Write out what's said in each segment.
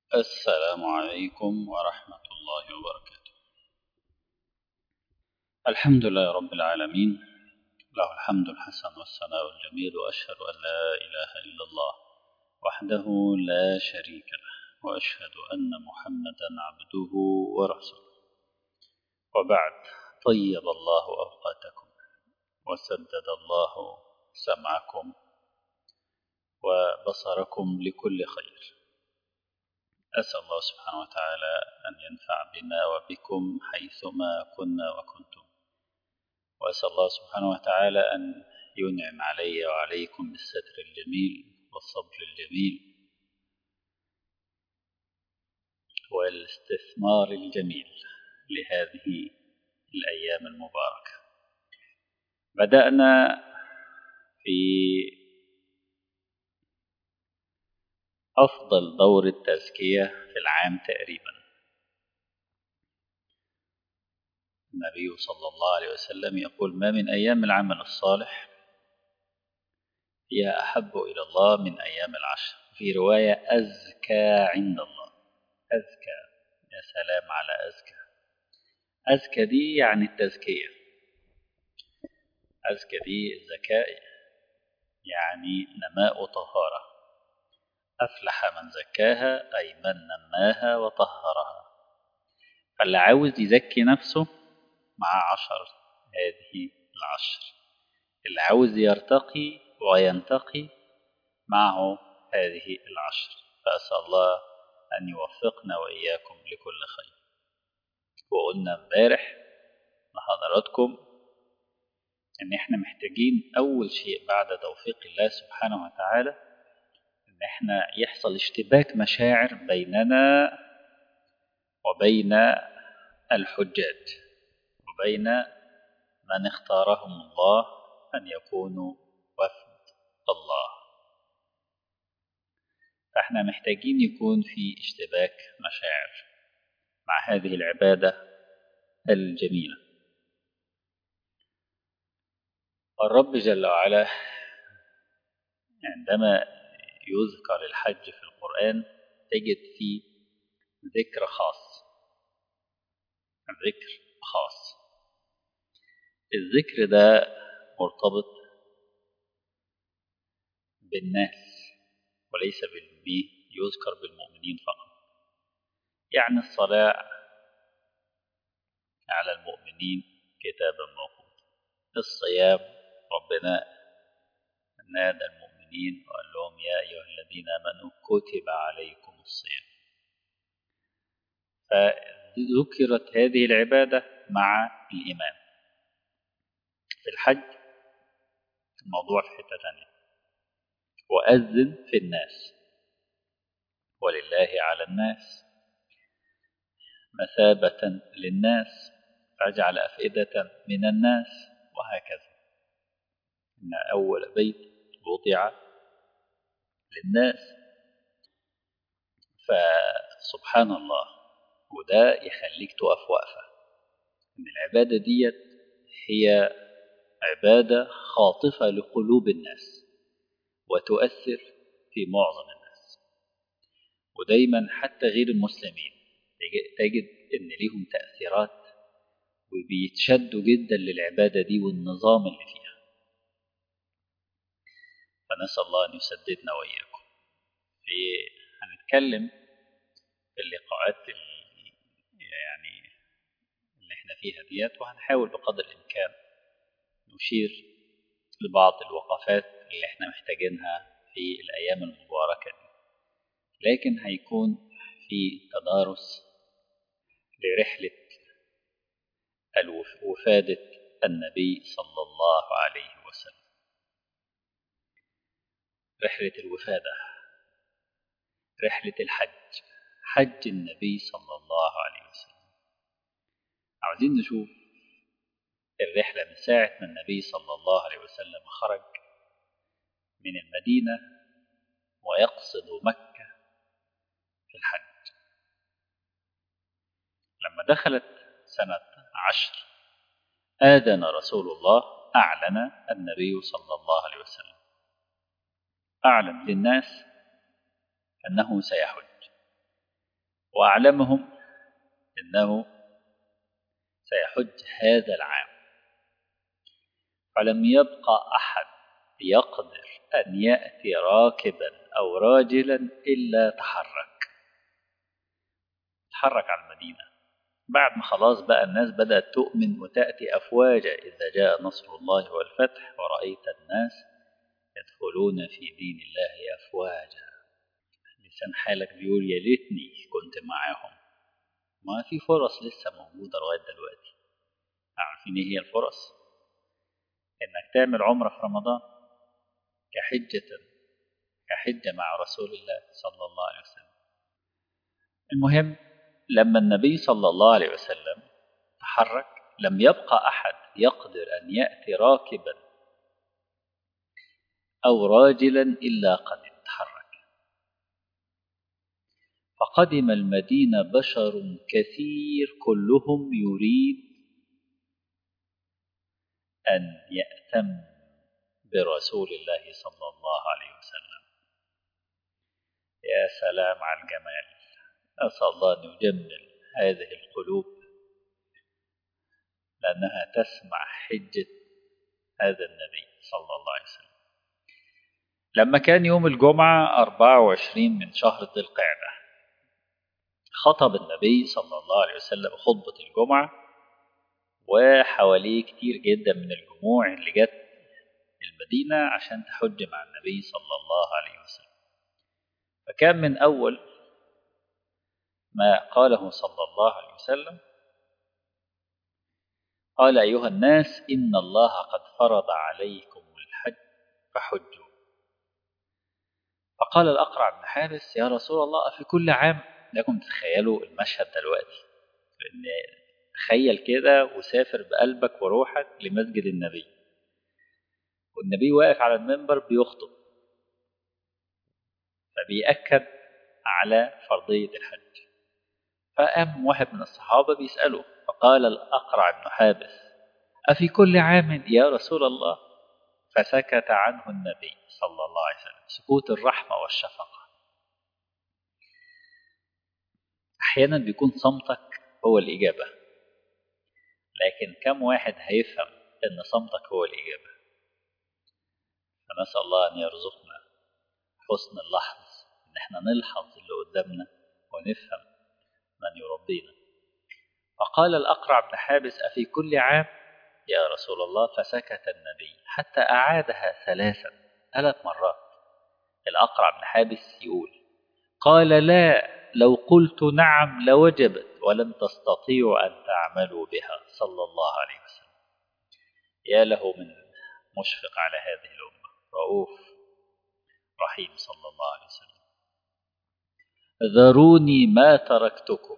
السلام عليكم ورحمة الله وبركاته الحمد لله رب العالمين له الحمد الحسن والثناء الجميل وأشهد أن لا إله إلا الله وحده لا شريك له وأشهد أن محمدا عبده ورسوله وبعد طيب الله أوقاتكم وسدد الله سمعكم وبصركم لكل خير أسأل الله سبحانه وتعالى أن ينفع بنا وبكم حيثما كنا وكنتم وأسأل الله سبحانه وتعالى أن ينعم علي وعليكم بالستر الجميل والصبر الجميل والاستثمار الجميل لهذه الأيام المباركة بدأنا في أفضل دور التزكية في العام تقريبا النبي صلى الله عليه وسلم يقول ما من أيام العمل الصالح هي أحب إلى الله من أيام العشر في رواية أزكى عند الله أزكى يا سلام على أزكى أزكى دي يعني التزكية أزكى دي الزكاء يعني نماء طهارة أفلح من زكاها أي من نماها وطهرها فاللي عاوز يزكي نفسه مع عشر هذه العشر اللي عاوز يرتقي وينتقي معه هذه العشر فأسأل الله أن يوفقنا وإياكم لكل خير وقلنا امبارح لحضراتكم إن إحنا محتاجين أول شيء بعد توفيق الله سبحانه وتعالى إن إحنا يحصل اشتباك مشاعر بيننا وبين الحجاج وبين من اختارهم الله أن يكونوا وفد الله فإحنا محتاجين يكون في اشتباك مشاعر مع هذه العبادة الجميلة الرب جل وعلا عندما يذكر الحج في القرآن تجد فيه ذكر خاص ذكر خاص الذكر ده مرتبط بالناس وليس بالبيه يذكر بالمؤمنين فقط يعني الصلاة على المؤمنين كتابا موقوتا الصيام ربنا نادى المؤمنين وقال لهم يا أيها الذين آمنوا كتب عليكم الصيام فذكرت هذه العبادة مع الإيمان في الحج الموضوع في حتة تانية وأذن في الناس ولله على الناس مثابة للناس فاجعل أفئدة من الناس وهكذا إن أول بيت وضع للناس فسبحان الله وده يخليك تقف وقفة إن العبادة ديت هي عبادة خاطفة لقلوب الناس وتؤثر في معظم الناس ودايما حتى غير المسلمين تجد ان ليهم تأثيرات وبيتشدوا جدا للعبادة دي والنظام اللي فيها فنسأل الله أن يسددنا وإياكم في هنتكلم في اللقاءات يعني اللي احنا فيها ديت وهنحاول بقدر الإمكان نشير لبعض الوقفات اللي احنا محتاجينها في الأيام المباركة دي لكن هيكون في تدارس لرحلة وفادة النبي صلى الله عليه وسلم رحلة الوفادة رحلة الحج حج النبي صلى الله عليه وسلم عاوزين نشوف الرحلة من ساعة ما النبي صلى الله عليه وسلم خرج من المدينة ويقصد مكة في الحج لما دخلت سنة عشر آذن رسول الله أعلن النبي صلى الله عليه وسلم أعلن للناس أنه سيحج وأعلمهم أنه سيحج هذا العام فلم يبقى أحد يقدر أن يأتي راكبا أو راجلا إلا تحرك تحرك على المدينة بعد ما خلاص بقى الناس بدأت تؤمن وتأتي أفواجا إذا جاء نصر الله والفتح ورأيت الناس يدخلون في دين الله أفواجا لسان حالك بيقول يا ليتني كنت معاهم ما في فرص لسه موجودة لغاية دلوقتي عارفين ايه هي الفرص انك تعمل عمرة في رمضان كحجة كحجة مع رسول الله صلى الله عليه وسلم المهم لما النبي صلى الله عليه وسلم تحرك لم يبقى أحد يقدر أن يأتي راكبا أو راجلا إلا قد تحرك فقدم المدينة بشر كثير كلهم يريد أن يأتم برسول الله صلى الله عليه وسلم يا سلام على الجمال أسأل الله أن يجمل هذه القلوب لأنها تسمع حجة هذا النبي صلى الله عليه وسلم لما كان يوم الجمعة 24 من شهر ذي القعدة خطب النبي صلى الله عليه وسلم خطبة الجمعة وحواليه كتير جدا من الجموع اللي جت المدينة عشان تحج مع النبي صلى الله عليه وسلم فكان من أول ما قاله صلى الله عليه وسلم قال أيها الناس إن الله قد فرض عليكم الحج فحجوا فقال الأقرع بن حارس يا رسول الله في كل عام لكم تتخيلوا المشهد دلوقتي لأن تخيل كده وسافر بقلبك وروحك لمسجد النبي والنبي واقف على المنبر بيخطب فبيأكد على فرضية الحج فقام واحد من الصحابة بيسأله فقال الأقرع بن حابس أفي كل عام يا رسول الله فسكت عنه النبي صلى الله عليه وسلم سكوت الرحمة والشفقة أحيانا بيكون صمتك هو الإجابة لكن كم واحد هيفهم أن صمتك هو الإجابة فنسأل الله أن يرزقنا حسن اللحظ إن احنا نلحظ اللي قدامنا ونفهم من يربينا فقال الأقرع بن حابس أفي كل عام يا رسول الله فسكت النبي حتى أعادها ثلاثا ثلاث مرات الأقرع بن حابس يقول قال لا لو قلت نعم لوجبت ولم تستطيعوا أن تعملوا بها صلى الله عليه وسلم يا له من مشفق على هذه الأمة رؤوف رحيم صلى الله عليه وسلم ذروني ما تركتكم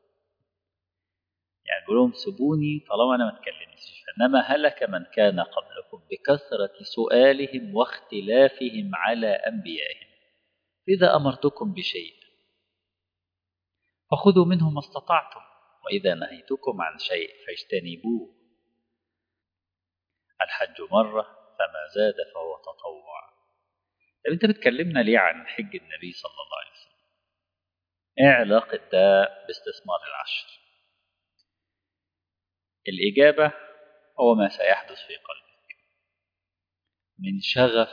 يعني بيقول لهم سيبوني طالما انا ما اتكلمتش فانما هلك من كان قبلكم بكثره سؤالهم واختلافهم على انبيائهم اذا امرتكم بشيء فخذوا منه ما استطعتم واذا نهيتكم عن شيء فاجتنبوه الحج مره فما زاد فهو تطوع طب انت بتكلمنا ليه عن حج النبي صلى الله عليه وسلم ايه علاقه ده باستثمار العشر الإجابة هو ما سيحدث في قلبك من شغف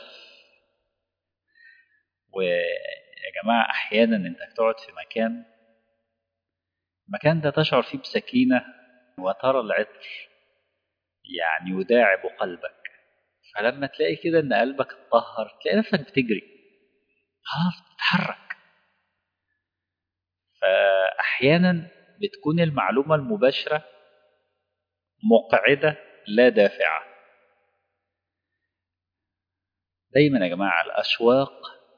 ويا جماعة أحيانا أنت تقعد في مكان المكان ده تشعر فيه بسكينة وترى العطر يعني يداعب قلبك فلما تلاقي كده أن قلبك اتطهر تلاقي نفسك بتجري خلاص بتتحرك فأحيانا بتكون المعلومة المباشرة مقعدة لا دافعة دايما يا جماعة الأشواق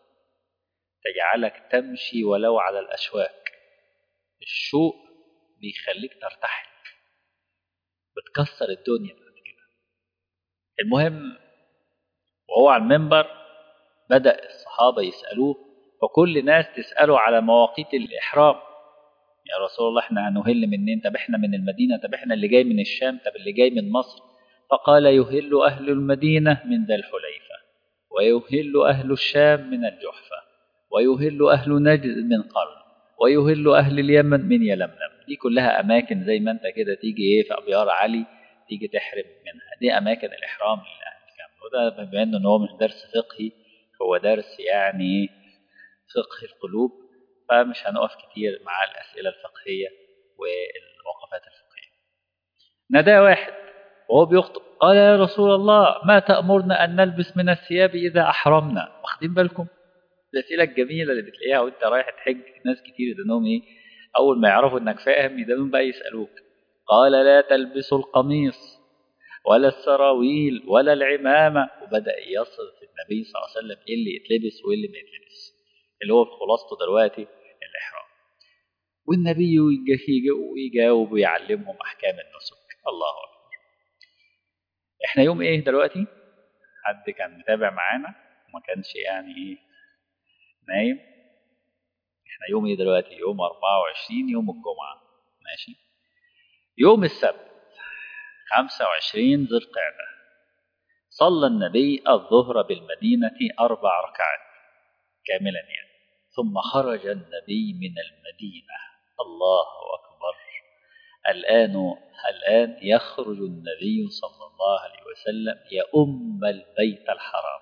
تجعلك تمشي ولو على الأشواك الشوق بيخليك ترتحل بتكسر الدنيا بعد كده المهم وهو على المنبر بدأ الصحابة يسألوه فكل ناس تسأله على مواقيت الإحرام يا رسول الله احنا هنهل منين طب احنا من المدينة طب احنا اللي جاي من الشام طب اللي جاي من مصر فقال يهل أهل المدينة من ذا الحليفة ويهل أهل الشام من الجحفة ويهل أهل نجد من قرن ويهل أهل اليمن من يلملم دي كلها أماكن زي ما أنت كده تيجي إيه في أبيار علي تيجي تحرم منها دي أماكن الإحرام لأهل الكعبة وده بما إنه هو مش درس فقهي هو درس يعني فقه القلوب فمش هنقف كتير مع الأسئلة الفقهية والوقفات الفقهية ندى واحد وهو بيخطب قال يا رسول الله ما تأمرنا أن نلبس من الثياب إذا أحرمنا واخدين بالكم الأسئلة الجميلة اللي بتلاقيها وأنت رايح تحج ناس كتير يدنهم إيه أول ما يعرفوا إنك فاهم يدنهم بقى يسألوك قال لا تلبسوا القميص ولا السراويل ولا العمامة وبدأ يصف النبي صلى الله عليه وسلم إيه اللي يتلبس وإيه اللي ما يتلبس اللي هو في خلاصته دلوقتي الإحرام والنبي يجاوب ويعلمهم أحكام النسك الله أكبر إحنا يوم إيه دلوقتي حد كان متابع معانا وما كانش يعني إيه نايم إحنا يوم إيه دلوقتي يوم 24 يوم الجمعة ماشي يوم السبت 25 ذي القعدة صلى النبي الظهر بالمدينة أربع ركعات كاملا يعني ثم خرج النبي من المدينة الله أكبر الآن الآن يخرج النبي صلى الله عليه وسلم يؤم البيت الحرام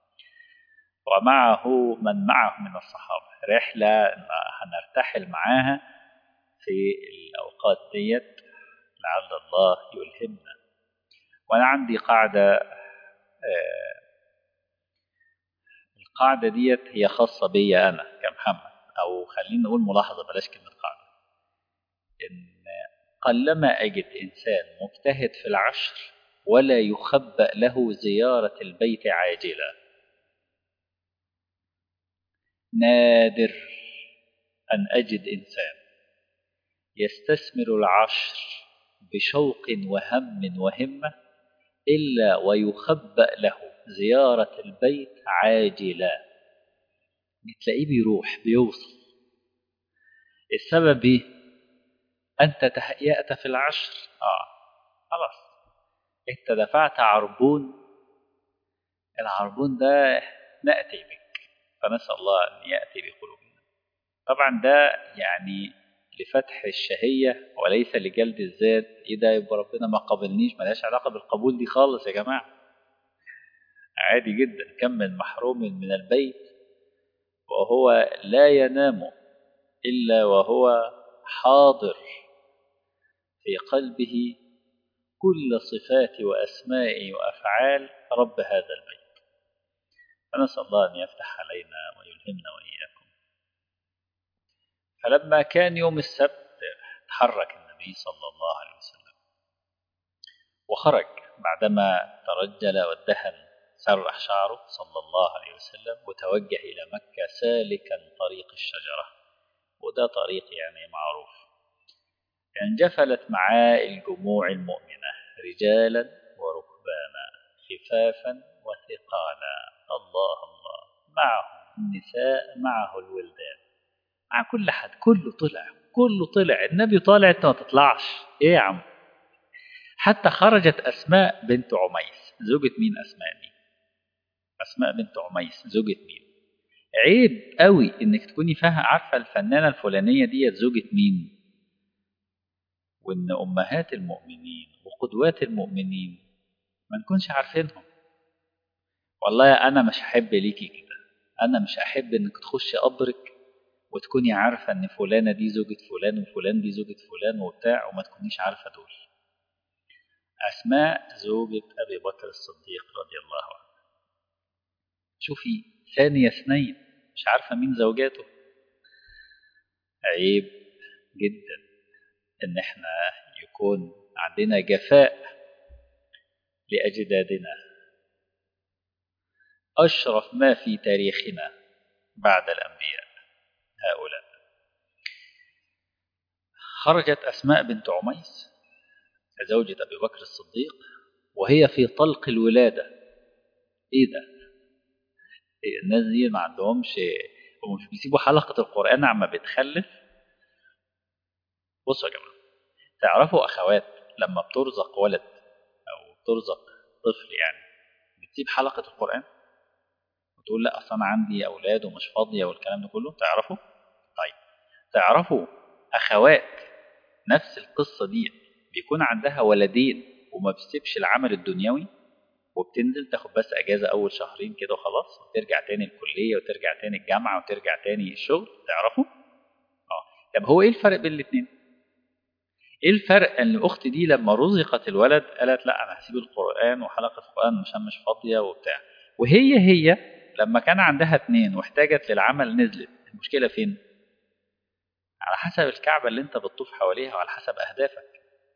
ومعه من معه من الصحابة رحلة هنرتحل معاها في الأوقات ديت لعل الله يلهمنا وأنا عندي قاعدة آه القاعدة ديت هي خاصة بي أنا كمحمد أو خلينا نقول ملاحظة بلاش كلمة قاعدة إن قلما أجد إنسان مجتهد في العشر ولا يخبأ له زيارة البيت عاجلا نادر أن أجد إنسان يستثمر العشر بشوق وهم وهمة إلا ويخبأ له زيارة البيت عاجلا بتلاقيه بيروح بيوصل السبب ايه انت تهيأت في العشر اه خلاص انت دفعت عربون العربون ده نأتي بك فنسأل الله أن يأتي بقلوبنا طبعا ده يعني لفتح الشهية وليس لجلد الذات إيه ده يبقى ربنا ما قبلنيش ملهاش علاقة بالقبول دي خالص يا جماعة عادي جدا كم من محروم من البيت وهو لا ينام إلا وهو حاضر في قلبه كل صفات وأسماء وأفعال رب هذا البيت فنسأل الله أن يفتح علينا ويلهمنا وإياكم فلما كان يوم السبت تحرك النبي صلى الله عليه وسلم وخرج بعدما ترجل وادهن سرح شعره صلى الله عليه وسلم وتوجه إلى مكة سالكا طريق الشجرة وده طريق يعني معروف انجفلت معاه الجموع المؤمنة رجالا وركبانا خفافا وثقالا الله الله معه النساء معه الولدان مع كل حد كله طلع كله طلع النبي طالع انت ما تطلعش ايه يا عم حتى خرجت أسماء بنت عميس زوجة مين أسماء دي أسماء بنت عميس زوجة مين عيب قوي انك تكوني فاهمة عارفة الفنانة الفلانية دي زوجة مين وان امهات المؤمنين وقدوات المؤمنين ما نكونش عارفينهم والله انا مش هحب ليكي كده انا مش هحب انك تخشي قبرك وتكوني عارفة ان فلانة دي زوجة فلان وفلان دي زوجة فلان وبتاع وما تكونيش عارفة دول أسماء زوجة أبي بكر الصديق رضي الله عنه شوفي ثانية اثنين مش عارفة مين زوجاته عيب جدا ان احنا يكون عندنا جفاء لأجدادنا أشرف ما في تاريخنا بعد الأنبياء هؤلاء خرجت أسماء بنت عميس زوجة أبي بكر الصديق وهي في طلق الولادة إيه ده الناس دي ما عندهمش ومش بيسيبوا حلقة القرآن عما بتخلف بصوا يا جماعة تعرفوا أخوات لما بترزق ولد أو بترزق طفل يعني بتسيب حلقة القرآن وتقول لا أصل أنا عندي أولاد ومش فاضية والكلام ده كله تعرفوا طيب تعرفوا أخوات نفس القصة دي بيكون عندها ولدين وما بتسيبش العمل الدنيوي وبتنزل تاخد بس اجازه اول شهرين كده وخلاص وترجع تاني الكليه وترجع تاني الجامعه وترجع تاني الشغل تعرفوا اه طب هو ايه الفرق بين الاثنين ايه الفرق ان الاخت دي لما رزقت الولد قالت لا انا هسيب القران وحلقه القران مش مش فاضيه وبتاع وهي هي لما كان عندها اثنين واحتاجت للعمل نزلت المشكله فين على حسب الكعبه اللي انت بتطوف حواليها وعلى حسب اهدافك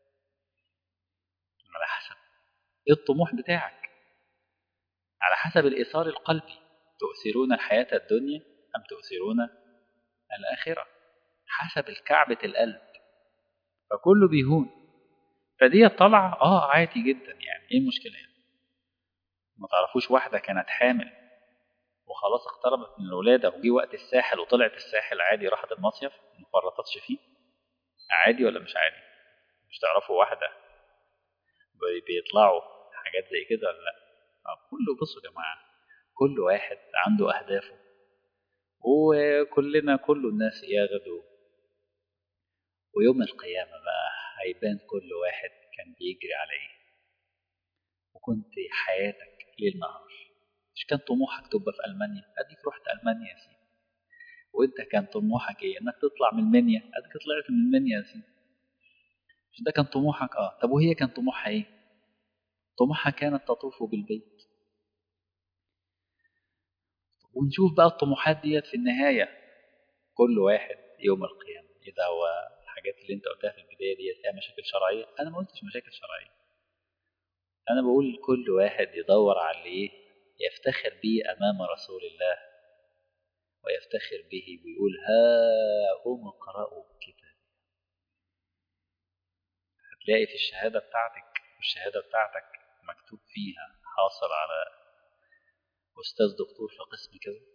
على حسب ايه الطموح بتاعك على حسب الإيثار القلبي تؤثرون الحياة الدنيا أم تؤثرون الآخرة حسب الكعبة القلب فكله بيهون فدي طالعة اه عادي جدا يعني ايه المشكلة يعني ما تعرفوش واحدة كانت حامل وخلاص اقتربت من الولادة وجي وقت الساحل وطلعت الساحل عادي راحت المصيف ما فرطتش فيه عادي ولا مش عادي مش تعرفوا واحدة بيطلعوا حاجات زي كده ولا لا كله بصوا يا جماعة كل واحد عنده أهدافه وكلنا كل الناس يغدو ويوم القيامة بقى هيبان كل واحد كان بيجري على ايه وكنت حياتك ليل نهار مش كان طموحك تبقى في ألمانيا أديك رحت ألمانيا يا سيدي وانت كان طموحك ايه انك تطلع من المنيا اديك طلعت من المنيا يا سيدي مش ده كان طموحك اه طب وهي كان طموحها ايه طموحها كانت تطوف بالبيت ونشوف بقى الطموحات ديت في النهاية كل واحد يوم القيامة إذا هو الحاجات اللي أنت قلتها في البداية ديت فيها مشاكل شرعية أنا ما قلتش مشاكل شرعية أنا بقول كل واحد يدور على اللي إيه يفتخر به أمام رسول الله ويفتخر به ويقول ها أم اقرأوا كتابي هتلاقي في الشهادة بتاعتك الشهادة بتاعتك مكتوب فيها حاصل على أستاذ دكتور في قسم كذا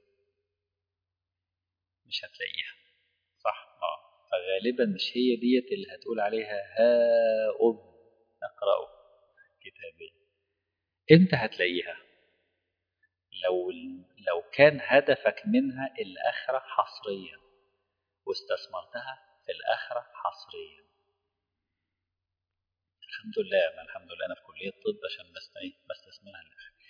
مش هتلاقيها صح؟ اه فغالبا مش هي ديت اللي هتقول عليها ها أم اقرأوا كتابي امتى هتلاقيها؟ لو لو كان هدفك منها الآخرة حصريا واستثمرتها في الآخرة حصريا الحمد لله أنا الحمد لله أنا في كلية طب عشان بستثمرها للآخرة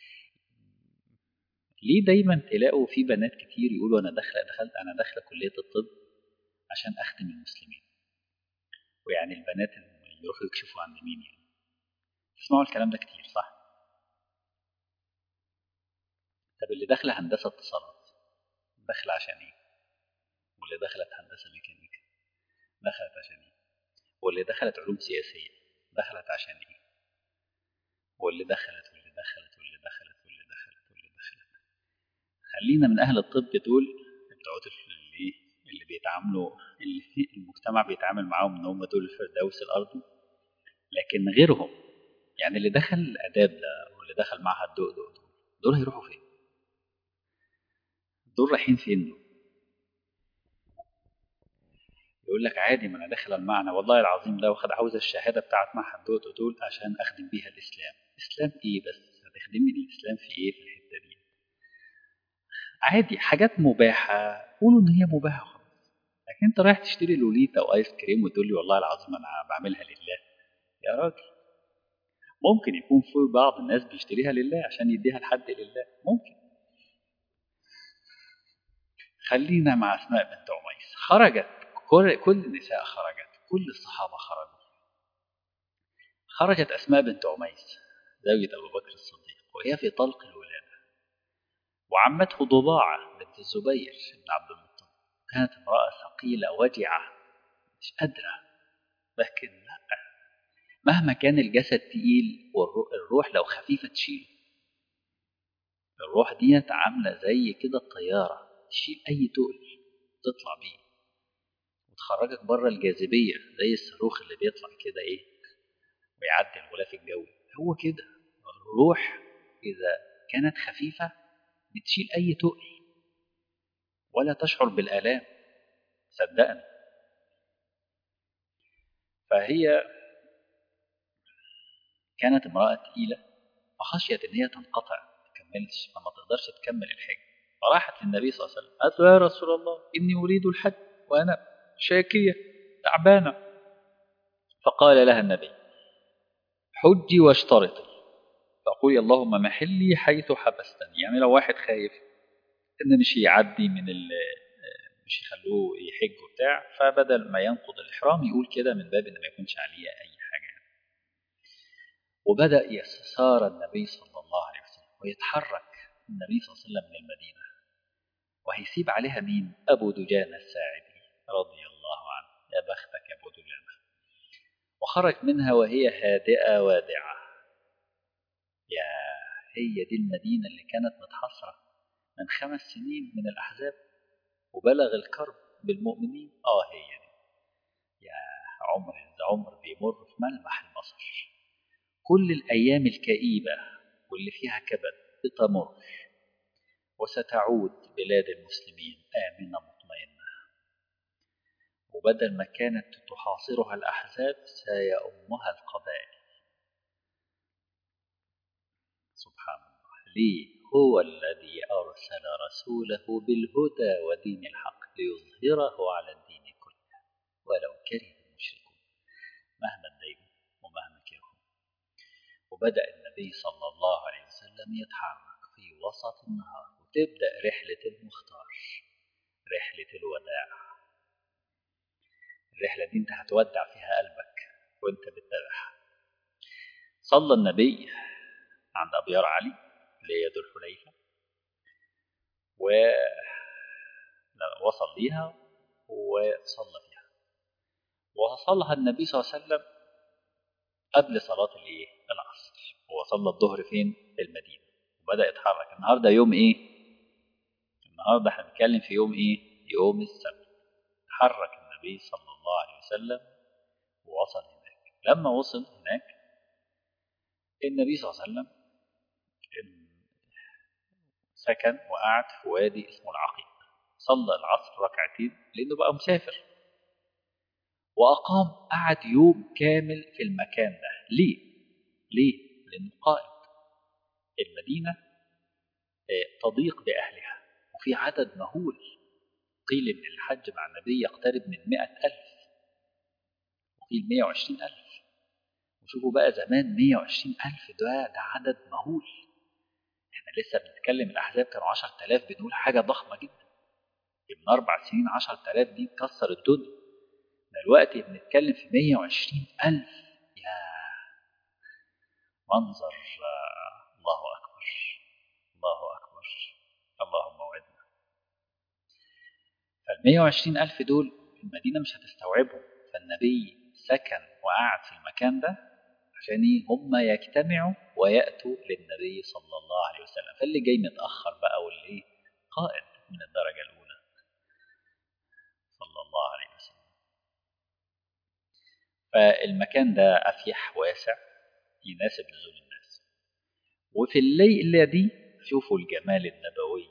ليه دايما تلاقوا في بنات كتير يقولوا أنا داخلة دخلت أنا داخلة كلية الطب عشان أخدم المسلمين ويعني البنات اللي يروحوا يكشفوا عند مين يعني تسمعوا الكلام ده كتير صح؟ طب اللي داخلة هندسة اتصالات داخلة عشان ايه؟ واللي دخلت هندسة ميكانيكا دخلت عشان ايه؟ واللي دخلت علوم سياسية دخلت عشان ايه؟ واللي دخلت واللي دخلت واللي دخلت واللي دخلت واللي دخلت خلينا من أهل الطب دول بتوع اللي اللي بيتعاملوا اللي المجتمع بيتعامل معاهم ان هم دول الفردوس الأرضي لكن غيرهم يعني اللي دخل آداب ده واللي دخل معهد دول دول دول هيروحوا فين؟ دول رايحين فين دول؟ يقول لك عادي ما انا داخل المعنى والله العظيم ده واخد عاوز الشهاده بتاعت معهد دول دول عشان اخدم بيها الاسلام اسلام ايه بس هتخدمي الاسلام في ايه في الحته دي عادي حاجات مباحه قولوا ان هي مباحه خلاص لكن انت رايح تشتري لوليتا وايس كريم وتقول لي والله العظيم انا بعملها لله يا راجل ممكن يكون في بعض الناس بيشتريها لله عشان يديها لحد لله ممكن خلينا مع اسماء بنت عميس خرجت كل النساء خرجت كل الصحابة خرجوا خرجت أسماء بنت عميس زوجة أبو بكر الصديق وهي في طلق الولادة وعمته ضباعة بنت الزبير بن عبد المطلب كانت امرأة ثقيلة وجعة مش قادرة لكن لا مهما كان الجسد تقيل والروح لو خفيفة تشيله الروح ديت عاملة زي كده الطيارة تشيل أي تقل تطلع بيه وتخرجك بره الجاذبية زي الصاروخ اللي بيطلع كده إيه ويعدي الغلاف الجوي هو كده الروح إذا كانت خفيفة بتشيل أي تقل ولا تشعر بالآلام صدقني فهي كانت امرأة تقيلة فخشيت إن هي تنقطع ما تكملش فما تقدرش تكمل الحج فراحت للنبي صلى الله عليه وسلم قالت له يا رسول الله إني أريد الحج وأنا شاكية تعبانة فقال لها النبي حجي واشترطي فقولي اللهم محلي حيث حبستني يعني لو واحد خايف ان مش يعدي من ال مش يخلوه يحج وبتاع فبدل ما ينقض الإحرام يقول كده من باب إن ما يكونش عليه أي حاجة وبدأ يسار النبي صلى الله عليه وسلم ويتحرك النبي صلى الله عليه وسلم من المدينة وهيسيب عليها مين؟ أبو دجانة الساعدي رضي الله عنه يا بختك يا أبو دجانة وخرج منها وهي هادئة وادعة يا هي دي المدينة اللي كانت متحصرة من خمس سنين من الأحزاب وبلغ الكرب بالمؤمنين آه هي دي يا عمر ده عمر بيمر في ملمح البصر كل الأيام الكئيبة واللي فيها كبد بتمر وستعود بلاد المسلمين آمنة مطمئنة وبدل ما كانت تحاصرها الأحزاب سيأمها القبائل سبحان الله ليه هو الذي أرسل رسوله بالهدى ودين الحق ليظهره على الدين كله ولو كره المشركون مهما اتضايقوا ومهما كرهوا وبدأ النبي صلى الله عليه وسلم يتحرك في وسط النهار وتبدأ رحلة المختار رحلة الوداع الرحلة دي انت هتودع فيها قلبك وانت بتتابعها صلى النبي عند أبيار علي اللي هي ذو الحليفة ووصل ليها وصلى فيها وصلها النبي صلى الله عليه وسلم قبل صلاة الايه العصر هو صلى الظهر فين في المدينة وبدأ يتحرك النهاردة يوم ايه النهاردة احنا بنتكلم في يوم ايه يوم السبت تحرك النبي صلى الله عليه وسلم ووصل هناك لما وصل هناك النبي صلى الله عليه وسلم سكن وقعد في وادي اسمه العقيق صلى العصر ركعتين لأنه بقى مسافر وأقام قعد يوم كامل في المكان ده ليه؟ ليه؟ لأنه قائد المدينة تضيق بأهلها وفي عدد مهول قيل إن الحج مع النبي يقترب من مئة ألف وقيل مئة وعشرين ألف وشوفوا بقى زمان مئة وعشرين ألف ده, ده عدد مهول احنا لسه بنتكلم الأحزاب كانوا عشر تلاف بنقول حاجة ضخمة جدا من أربع سنين عشر تلاف دي كسر الدنيا دلوقتي بنتكلم في مية وعشرين ألف يا منظر الله أكبر الله أكبر اللهم وعدنا فالمية وعشرين ألف دول المدينة مش هتستوعبهم فالنبي سكن وقعد في المكان ده عشان هم يجتمعوا ويأتوا للنبي صلى الله عليه وسلم فاللي جاي متأخر بقى واللي قائد من الدرجة الأولى صلى الله عليه وسلم فالمكان ده أفيح واسع يناسب نزول الناس وفي الليلة دي شوفوا الجمال النبوي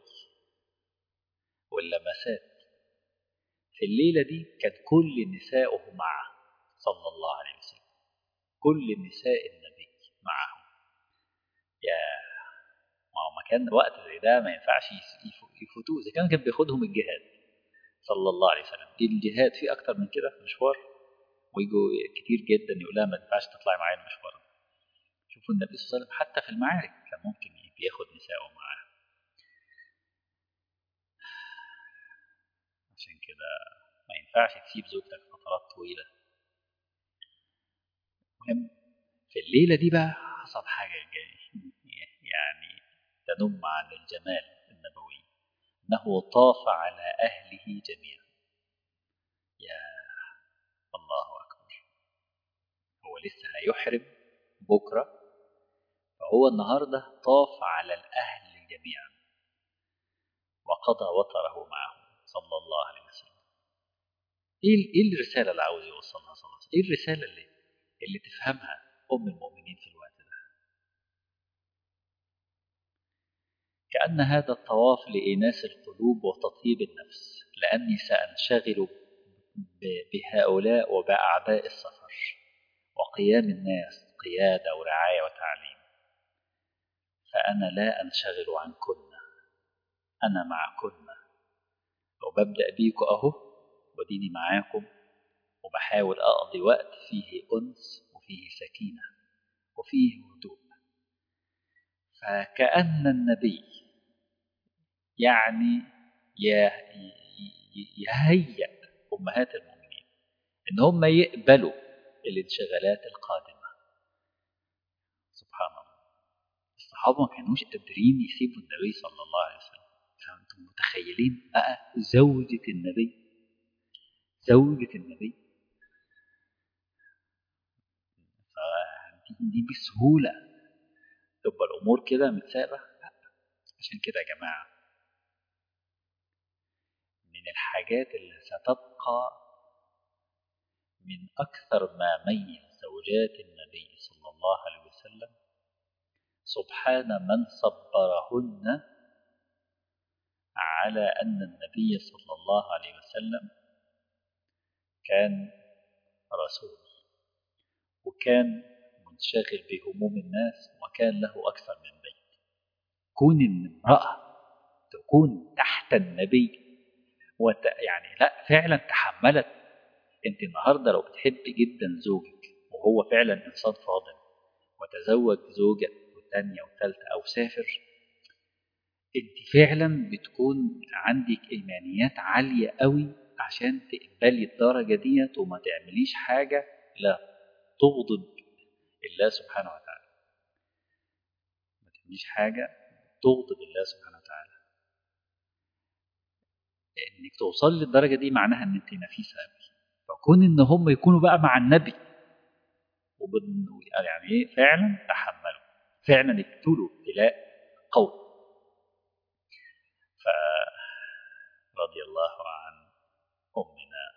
واللمسات في الليلة دي كان كل نساؤه معه صلى الله عليه وسلم كل نساء النبي معه يا ما هو مكان وقت زي ده ما ينفعش يفوتوه اذا كان كان بياخدهم الجهاد صلى الله عليه وسلم الجهاد فيه اكتر من كده في مشوار ويجوا كتير جدا يقول لها ما ينفعش تطلعي معايا المشوار شوفوا النبي صلى الله عليه وسلم حتى في المعارك كان ممكن بياخد نساءه معاه عشان كده ما ينفعش تسيب زوجتك فترات طويله المهم في الليلة دي بقى حصل حاجة يعني تنم عن الجمال النبوي أنه طاف على أهله جميعا يا الله أكبر هو لسه هيحرم بكرة فهو النهاردة طاف على الأهل جميعا وقضى وطره معهم صلى الله عليه وسلم ايه الرسالة اللي عاوز يوصلها صلى الله عليه وسلم ايه الرسالة اللي اللي تفهمها أم المؤمنين في الوقت ده كأن هذا الطواف لإناس القلوب وتطيب النفس لأني سأنشغل بهؤلاء وبأعداء السفر وقيام الناس قيادة ورعاية وتعليم فأنا لا أنشغل عنكن أنا معكن وببدأ بيكو أهو وديني معاكم وبحاول أقضي وقت فيه أنس وفيه سكينة وفيه هدوء فكأن النبي يعني يهيأ أمهات المؤمنين إن هم يقبلوا الانشغالات القادمة سبحان الله الصحابة ما كانوش قادرين يسيبوا النبي صلى الله عليه وسلم فأنتم متخيلين بقى زوجة النبي زوجة النبي دي بسهولة تبقى الأمور كده متسابة عشان كده يا جماعة من الحاجات اللي ستبقى من أكثر ما ميز زوجات النبي صلى الله عليه وسلم سبحان من صبرهن على أن النبي صلى الله عليه وسلم كان رسول وكان منشغل بهموم الناس وكان له أكثر من بيت كون إن امرأة تكون تحت النبي وت... يعني لا فعلا تحملت انت النهارده لو بتحب جدا زوجك وهو فعلا انسان فاضل وتزوج زوجة وثانية وثالثة أو سافر انت فعلا بتكون عندك إيمانيات عالية قوي عشان تقبلي الدرجة ديت وما تعمليش حاجة لا تغضب الله سبحانه وتعالى ما تعمليش حاجة تغضب الله سبحانه وتعالى انك توصل للدرجة دي معناها ان انت نفيسة قوي فكون ان هم يكونوا بقى مع النبي وبن يعني ايه فعلا تحملوا فعلا ابتلوا ابتلاء قوي فرضي الله عن امنا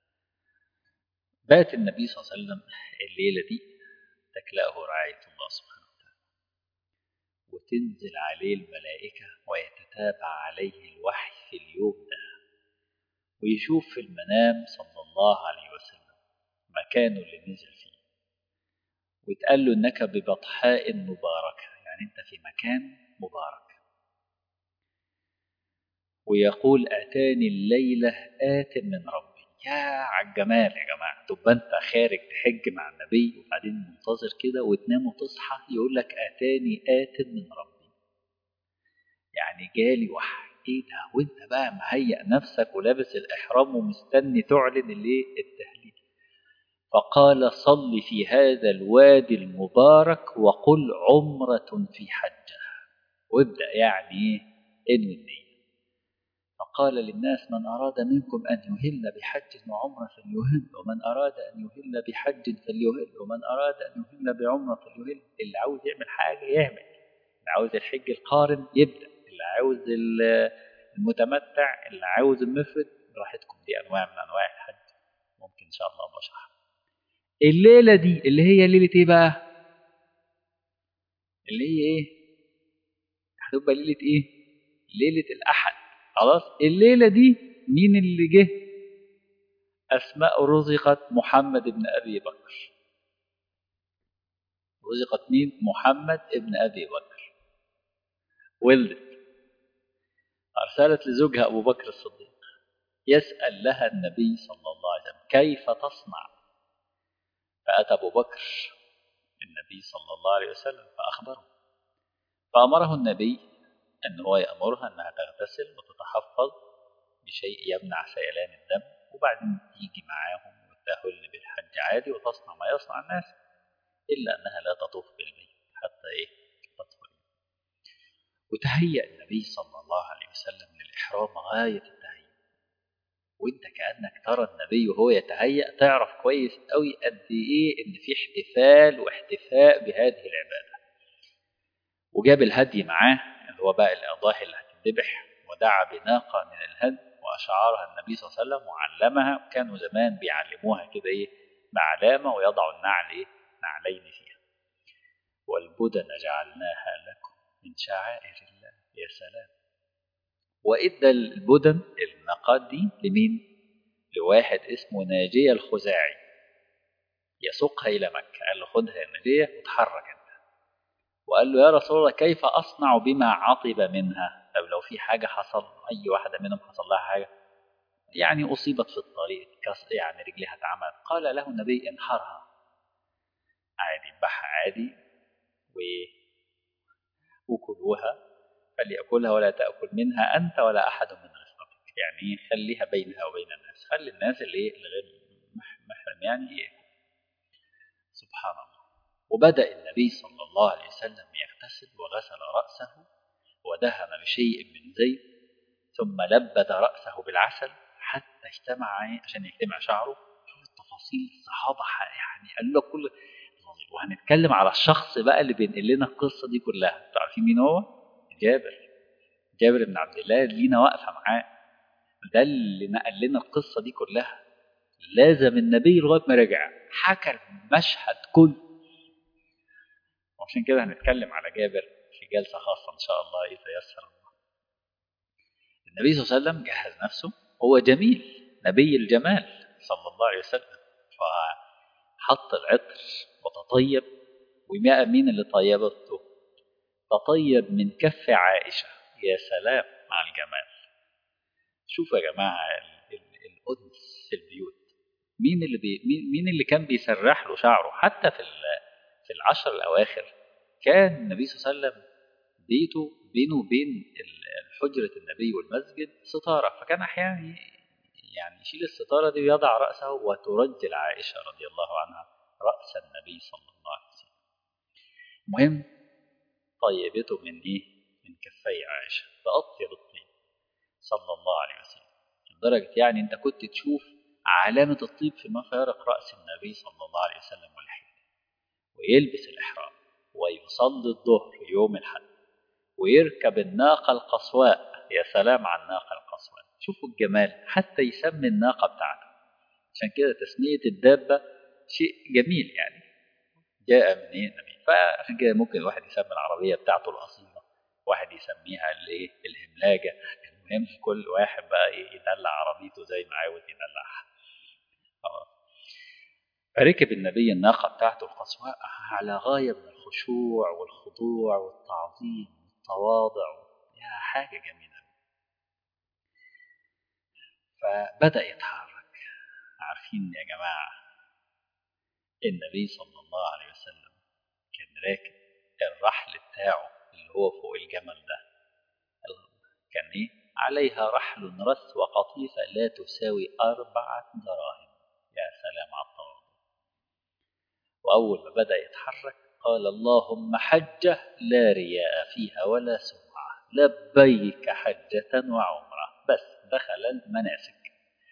بات النبي صلى الله عليه وسلم الليله دي تكلأه رعايه الله سبحانه وتعالى وتنزل عليه الملائكه ويتتابع عليه الوحي في اليوم ده ويشوف في المنام صلى الله عليه وسلم مكانه اللي نزل فيه ويتقال له انك ببطحاء مباركه يعني انت في مكان مبارك ويقول اتاني الليله ات من ربي يا على الجمال يا جماعه تبقى انت خارج تحج مع النبي وبعدين منتظر كده وتنام وتصحى يقول لك اتاني ات من ربي يعني جالي وحي ايه ده وانت بقى مهيئ نفسك ولابس الاحرام ومستني تعلن الايه التهليل فقال صل في هذا الوادي المبارك وقل عمرة في حجة وابدأ يعني ايه انوي النية فقال للناس من أراد منكم أن يهل بحج وعمرة فليهل ومن أراد أن يهل بحج فليهل ومن أراد أن يهل بعمرة فليهل اللي عاوز يعمل حاجة يعمل اللي عاوز الحج القارن يبدأ اللي عاوز المتمتع اللي عاوز المفرد براحتكم دي انواع من انواع الحج ممكن ان شاء الله بشرح الليله دي اللي هي ليله ايه بقى اللي هي ايه هتبقى ليله ايه ليله الاحد خلاص الليله دي مين اللي جه اسماء رزقت محمد بن ابي بكر رزقت مين محمد بن ابي بكر ولدت أرسلت لزوجها أبو بكر الصديق يسأل لها النبي صلى الله عليه وسلم كيف تصنع فأتى أبو بكر النبي صلى الله عليه وسلم فأخبره فأمره النبي أن هو يأمرها أنها تغتسل وتتحفظ بشيء يمنع سيلان الدم وبعدين تيجي معاهم وتهل بالحج عادي وتصنع ما يصنع الناس إلا أنها لا تطوف بالبيت حتى إيه تطهر وتهيأ النبي صلى الله عليه وسلم للإحرام غاية التهيئ وانت كأنك ترى النبي وهو يتهيأ تعرف كويس قوي قد إيه إن في احتفال واحتفاء بهذه العبادة وجاب الهدي معاه اللي هو بقى الأضاحي اللي هتذبح ودعا بناقة من الهدي وأشعرها النبي صلى الله عليه وسلم وعلمها وكانوا زمان بيعلموها كده إيه بعلامة ويضعوا النعل إيه نعلين فيها والبدن جعلناها لكم من شعائر الله يا سلام وإدى البدن النقاد دي لمين؟ لواحد اسمه ناجية الخزاعي يسوقها إلى مكة قال له خدها يا ناجية وتحرك أنت وقال له يا رسول الله كيف أصنع بما عطب منها طب لو في حاجة حصل أي واحدة منهم حصل لها حاجة يعني أصيبت في الطريق كس- يعني رجلها اتعملت قال له النبي انحرها عادي اذبحها عادي و وكلوها فليأكلها ولا تأكل منها أنت ولا أحد من رفقتك يعني خليها بينها وبين الناس خلي الناس اللي اللي غير مح- محرم يعني يأكل سبحان الله وبدأ النبي صلى الله عليه وسلم يغتسل وغسل رأسه ودهن بشيء من زيت ثم لبد رأسه بالعسل حتى اجتمع عشان يجتمع شعره شوف التفاصيل الصحابة ح- يعني قالوا له كل وهنتكلم على الشخص بقى اللي بينقل لنا القصة دي كلها انتوا عارفين مين هو؟ جابر جابر بن عبد الله لينا واقفة معاه ده اللي نقل لنا القصة دي كلها لازم النبي لغاية ما رجع حكى المشهد كله وعشان كده هنتكلم على جابر في جلسة خاصة إن شاء الله إذا يسر الله النبي صلى الله عليه وسلم جهز نفسه هو جميل نبي الجمال صلى الله عليه وسلم فحط العطر وتطيب وما مين اللي طيبته تطيب من كف عائشة يا سلام مع الجمال شوفوا يا جماعة ال- ال- الأنس في البيوت مين اللي بي مين مين اللي كان بيسرح له شعره حتى في ال- في العشر الأواخر كان النبي صلى الله عليه وسلم بيته بينه وبين ال- حجرة النبي والمسجد ستارة فكان أحيانا ي- يعني يشيل الستارة دي ويضع رأسه وترجل عائشة رضي الله عنها رأس النبي صلى الله عليه وسلم المهم طيبته من إيه؟ من كفي عائشة فأطيب الطيب صلى الله عليه وسلم لدرجة يعني أنت كنت تشوف علامة الطيب فيما فارق رأس النبي صلى الله عليه وسلم والحين ويلبس الإحرام ويصلي الظهر يوم الحد ويركب الناقة القصواء يا سلام على الناقة القصواء شوفوا الجمال حتى يسمي الناقة بتاعته عشان كده تسمية الدابة شيء جميل يعني جاء من ايه النبي فعشان كده ممكن الواحد يسمي العربية بتاعته الأصيلة واحد يسميها الايه الهملاجة المهم كل واحد بقى إيه يدلع عربيته زي ما عاوز يدلعها خلاص فركب النبي الناقة بتاعته القصواء على غاية من الخشوع والخضوع والتعظيم والتواضع يا حاجة جميلة فبدأ يتحرك عارفين يا جماعة النبي صلى الله عليه وسلم كان راكب الرحل بتاعه اللي هو فوق الجمل ده كان ايه عليها رحل رث وقطيفة لا تساوي أربعة دراهم يا سلام على التواضع وأول ما بدأ يتحرك قال اللهم حجة لا رياء فيها ولا سمعة لبيك حجة وعمرة بس دخل المناسك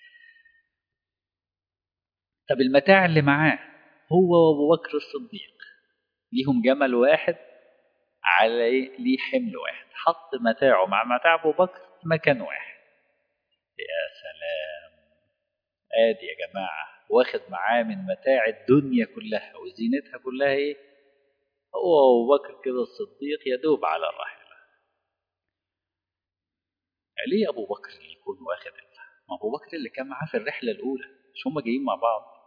طب المتاع اللي معاه هو وابو بكر الصديق ليهم جمل واحد على إيه؟ ليه حمل واحد حط متاعه مع متاع ابو بكر في مكان واحد يا سلام ادي يا جماعه واخد معاه من متاع الدنيا كلها وزينتها كلها ايه هو ابو بكر كده الصديق يدوب على الراحله ليه ابو بكر اللي يكون واخد ما ابو بكر اللي كان معاه في الرحله الاولى مش هم جايين مع بعض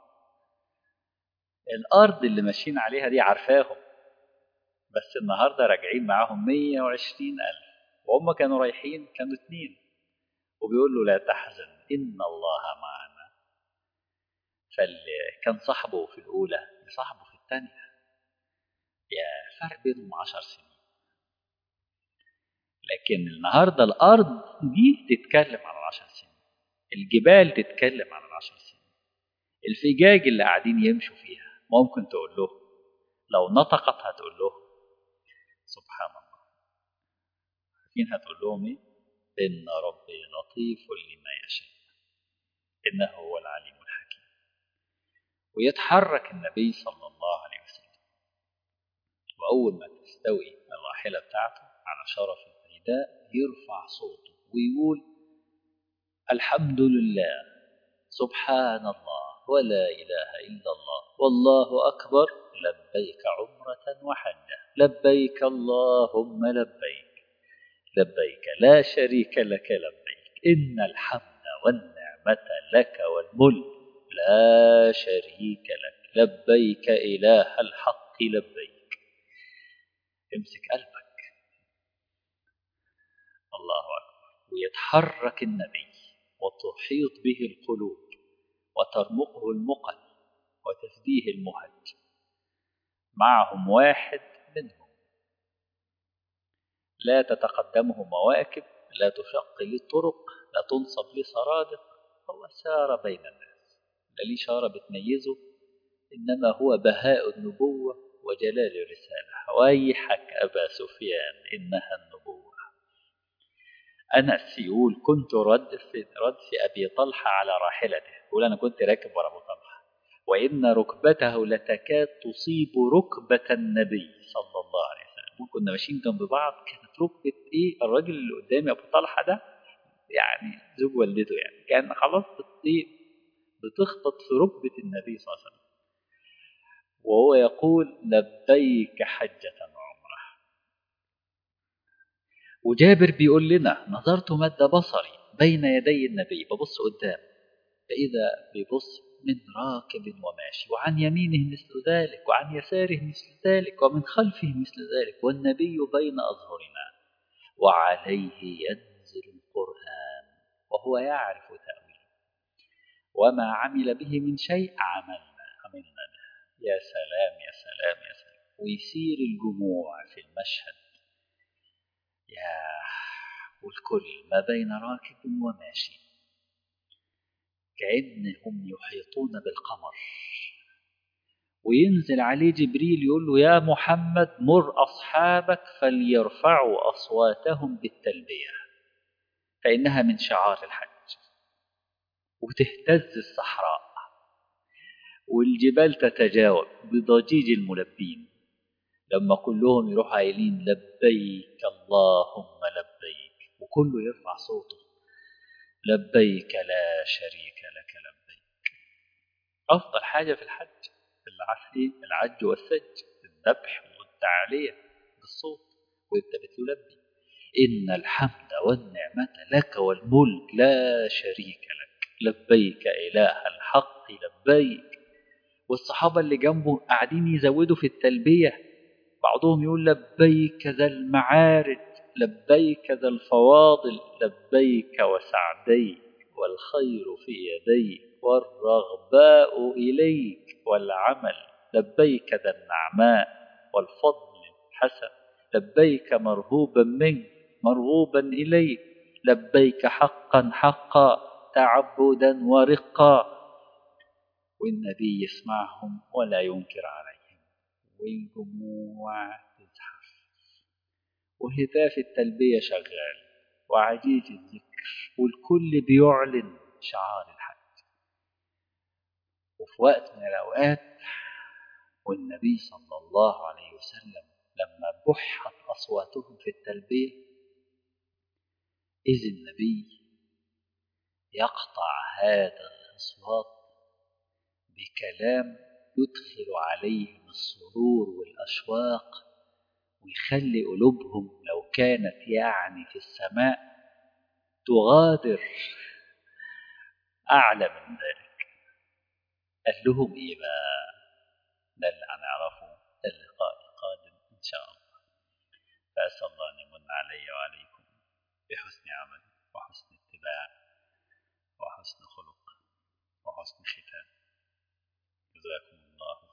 الارض اللي ماشيين عليها دي عارفاهم بس النهارده راجعين معاهم 120 ألف وهم كانوا رايحين كانوا اتنين وبيقول له لا تحزن إن الله معنا فاللي كان صاحبه في الأولى صاحبه في الثانية يا فرق بينهم عشر سنين لكن النهاردة الأرض دي تتكلم عن العشر سنين الجبال تتكلم عن العشر سنين الفجاج اللي قاعدين يمشوا فيها ممكن تقول له لو نطقت هتقول له سبحان الله عارفين هتقول لهم ايه ان ربي لطيف لما يشاء انه هو العليم الحكيم ويتحرك النبي صلى الله عليه وسلم واول ما تستوي الراحله بتاعته على شرف البيداء يرفع صوته ويقول الحمد لله سبحان الله ولا اله الا الله والله اكبر لبيك عمره وحجه لبيك اللهم لبيك لبيك لا شريك لك لبيك إن الحمد والنعمة لك والملك لا شريك لك لبيك إله الحق لبيك امسك قلبك الله أكبر ويتحرك النبي وتحيط به القلوب وترمقه المقل وتفديه المهج معهم واحد منهم لا تتقدمه مواكب لا تشق لي الطرق لا تنصب لي سرادق هو سار بين الناس لا لي شارة بتميزه إنما هو بهاء النبوة وجلال الرسالة ويحك أبا سفيان إنها النبوة أنس يقول كنت رد في رد في أبي طلحة على راحلته يقول أنا كنت راكب ورا أبو طلحة وإن ركبته لتكاد تصيب ركبة النبي صلى الله عليه وسلم كنا ماشيين جنب بعض كانت ركبة إيه الراجل اللي قدامي أبو طلحة ده يعني زوج والدته يعني كان خلاص بتخطط في ركبة النبي صلى الله عليه وسلم وهو يقول لبيك حجة عمره وجابر بيقول لنا نظرت مد بصري بين يدي النبي ببص قدام فإذا بيبص من راكب وماشي وعن يمينه مثل ذلك وعن يساره مثل ذلك ومن خلفه مثل ذلك والنبي بين أظهرنا وعليه ينزل القرآن وهو يعرف تأويله وما عمل به من شيء عملنا عملنا به يا سلام يا سلام يا سلام ويسير الجموع في المشهد يا والكل ما بين راكب وماشي كأنهم يحيطون بالقمر وينزل عليه جبريل يقول له يا محمد مر أصحابك فليرفعوا أصواتهم بالتلبية فإنها من شعار الحج وتهتز الصحراء والجبال تتجاوب بضجيج الملبين لما كلهم يروحوا قايلين لبيك اللهم لبيك وكله يرفع صوته لبيك لا شريك لك لبيك أفضل حاجة في الحج العفي العج والسج الذبح والتعلية بالصوت وانت بتلبي إن الحمد والنعمة لك والملك لا شريك لك لبيك إله الحق لبيك والصحابة اللي جنبه قاعدين يزودوا في التلبية بعضهم يقول لبيك ذا المعارج لبيك ذا الفواضل لبيك وسعديك والخير في يديك والرغباء إليك والعمل لبيك ذا النعماء والفضل الحسن لبيك مرهوبا منك مرغوبا إليك لبيك حقا حقا تعبدا ورقا والنبي يسمعهم ولا ينكر عليهم والجموع تزحف وهتاف التلبية شغال وعجيج الذكر والكل بيعلن شعار الحج وفي وقت من الأوقات والنبي صلى الله عليه وسلم لما بحت أصواتهم في التلبية إذ النبي يقطع هذا الأصوات بكلام يدخل عليهم السرور والأشواق ويخلي قلوبهم لو كانت يعني في السماء تغادر أعلى من ذلك قال لهم إيه بقى ده اللي هنعرفه اللقاء القادم إن شاء الله فأسأل الله أن يمن علي وعليكم بحسن عمل وحسن اتباع وحسن خلق وحسن ختام جزاكم الله